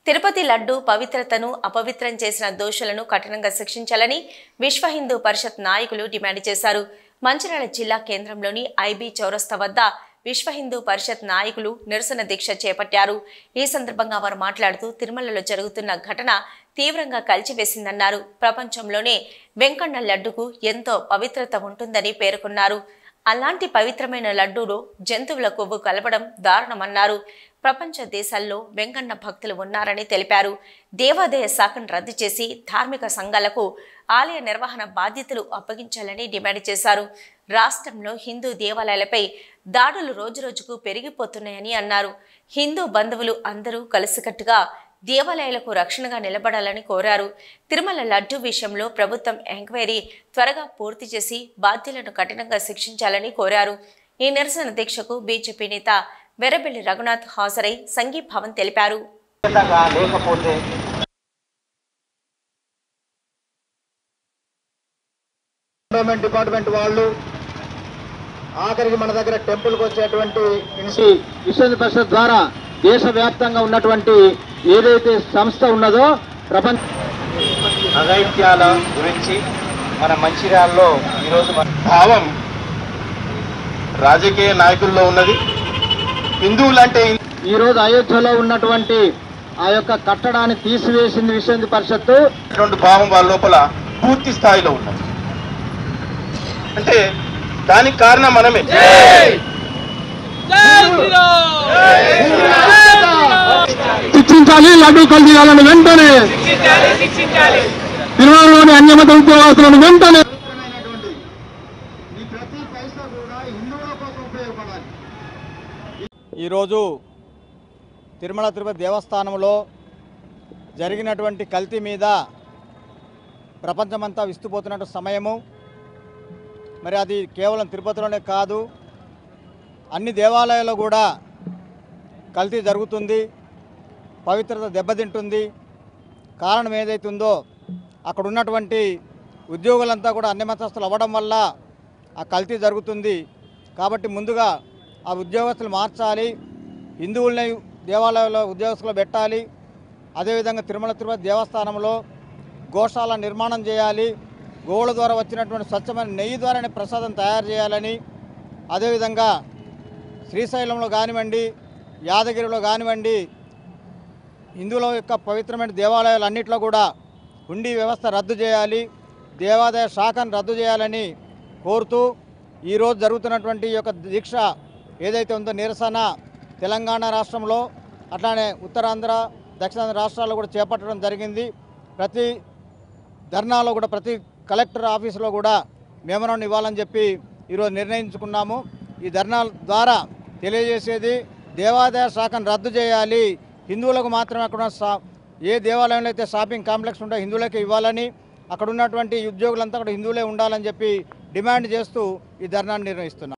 తిరుపతి లడ్డు పవిత్రతను అపవిత్రం చేసిన దోషులను కఠినంగా శిక్షించాలని విశ్వ హిందూ పరిషత్ నాయకులు డిమాండ్ చేశారు మంచిర్యాల జిల్లా కేంద్రంలోని ఐబీ చౌరస్తా వద్ద విశ్వ హిందూ పరిషత్ నాయకులు నిరసన దీక్ష చేపట్టారు ఈ సందర్భంగా వారు మాట్లాడుతూ తిరుమలలో జరుగుతున్న ఘటన తీవ్రంగా కలిచివేసిందన్నారు ప్రపంచంలోనే వెంకన్న లడ్డుకు ఎంతో పవిత్రత ఉంటుందని పేర్కొన్నారు అలాంటి పవిత్రమైన లడ్డూలో జంతువుల కొవ్వు కలపడం దారుణమన్నారు ప్రపంచ దేశాల్లో వెంకన్న భక్తులు ఉన్నారని తెలిపారు దేవాదాయ శాఖను రద్దు చేసి ధార్మిక సంఘాలకు ఆలయ నిర్వహణ బాధ్యతలు అప్పగించాలని డిమాండ్ చేశారు రాష్ట్రంలో హిందూ దేవాలయాలపై దాడులు రోజురోజుకు పెరిగిపోతున్నాయని అన్నారు హిందూ బంధువులు అందరూ కలిసికట్టుగా దేవాలయాలకు రక్షణగా నిలబడాలని కోరారు తిరుమల లడ్డు విషయంలో ప్రభుత్వం ఎంక్వైరీ త్వరగా పూర్తి చేసి బాధ్యులను కఠినంగా శిక్షించాలని కోరారు ఈ నిరసన దీక్షకు బీజేపీ నేత వెరబెల్లి రఘునాథ్ హాజరై సంఘీభావం తెలిపారు ఖచ్చితంగా లేకపోతే ఎండోమెంట్ డిపార్ట్మెంట్ వాళ్ళు ఆఖరికి మన దగ్గర టెంపుల్కి వచ్చేటువంటి ఇన్సి విశ్వ పరిషత్ ద్వారా దేశవ్యాప్తంగా ఉన్నటువంటి ఏదైతే సంస్థ ఉన్నదో ప్రపంచ అఘైత్యాల గురించి మన మంచిర్యాలలో ఈరోజు మన భావం రాజకీయ నాయకుల్లో ఉన్నది హిందువులంటే ఈ రోజు అయోధ్యలో ఉన్నటువంటి ఆ యొక్క కట్టడాన్ని తీసివేసింది విశ్వ పరిషత్తు ఇటువంటి భావం వాళ్ళ లోపల పూర్తి స్థాయిలో ఉన్నది అంటే దానికి కారణం మనమే శిక్షించాలి లడ్డూ కల్తీయాలని వెంటనే తిరుమలలోని అన్యమత ఉద్యోగస్తులను వెంటనే ఈరోజు తిరుమల తిరుపతి దేవస్థానంలో జరిగినటువంటి కల్తీ మీద ప్రపంచమంతా విస్తుపోతున్నట్టు సమయము మరి అది కేవలం తిరుపతిలోనే కాదు అన్ని దేవాలయాల్లో కూడా కల్తీ జరుగుతుంది పవిత్రత దెబ్బతింటుంది కారణం ఏదైతే ఉందో అక్కడ ఉన్నటువంటి ఉద్యోగులంతా కూడా అన్ని మతస్థులు అవ్వడం వల్ల ఆ కల్తీ జరుగుతుంది కాబట్టి ముందుగా ఆ ఉద్యోగస్తులు మార్చాలి హిందువుల్ని దేవాలయంలో ఉద్యోగస్తులు పెట్టాలి అదేవిధంగా తిరుమల తిరుపతి దేవస్థానంలో గోశాల నిర్మాణం చేయాలి గోవుల ద్వారా వచ్చినటువంటి స్వచ్ఛమైన నెయ్యి ద్వారానే ప్రసాదం తయారు చేయాలని అదేవిధంగా శ్రీశైలంలో కానివ్వండి యాదగిరిలో కానివ్వండి హిందువుల యొక్క పవిత్రమైన దేవాలయాలు అన్నింటిలో కూడా హుండీ వ్యవస్థ రద్దు చేయాలి దేవాదాయ శాఖను రద్దు చేయాలని కోరుతూ ఈరోజు జరుగుతున్నటువంటి ఈ యొక్క దీక్ష ఏదైతే ఉందో నిరసన తెలంగాణ రాష్ట్రంలో అట్లానే ఉత్తరాంధ్ర దక్షిణాంధ్ర రాష్ట్రాల్లో కూడా చేపట్టడం జరిగింది ప్రతి ధర్నాలో కూడా ప్రతి కలెక్టర్ ఆఫీసులో కూడా మెమరాండం ఇవ్వాలని చెప్పి ఈరోజు నిర్ణయించుకున్నాము ఈ ధర్నాల ద్వారా తెలియజేసేది దేవాదాయ శాఖను రద్దు చేయాలి హిందువులకు మాత్రమే అక్కడ ఉన్న షా ఏ దేవాలయంలో అయితే షాపింగ్ కాంప్లెక్స్ ఉంటే హిందువులకే ఇవ్వాలని అక్కడ ఉన్నటువంటి ఉద్యోగులంతా కూడా హిందువులే ఉండాలని చెప్పి డిమాండ్ చేస్తూ ఈ ధర్నాన్ని నిర్వహిస్తున్నాం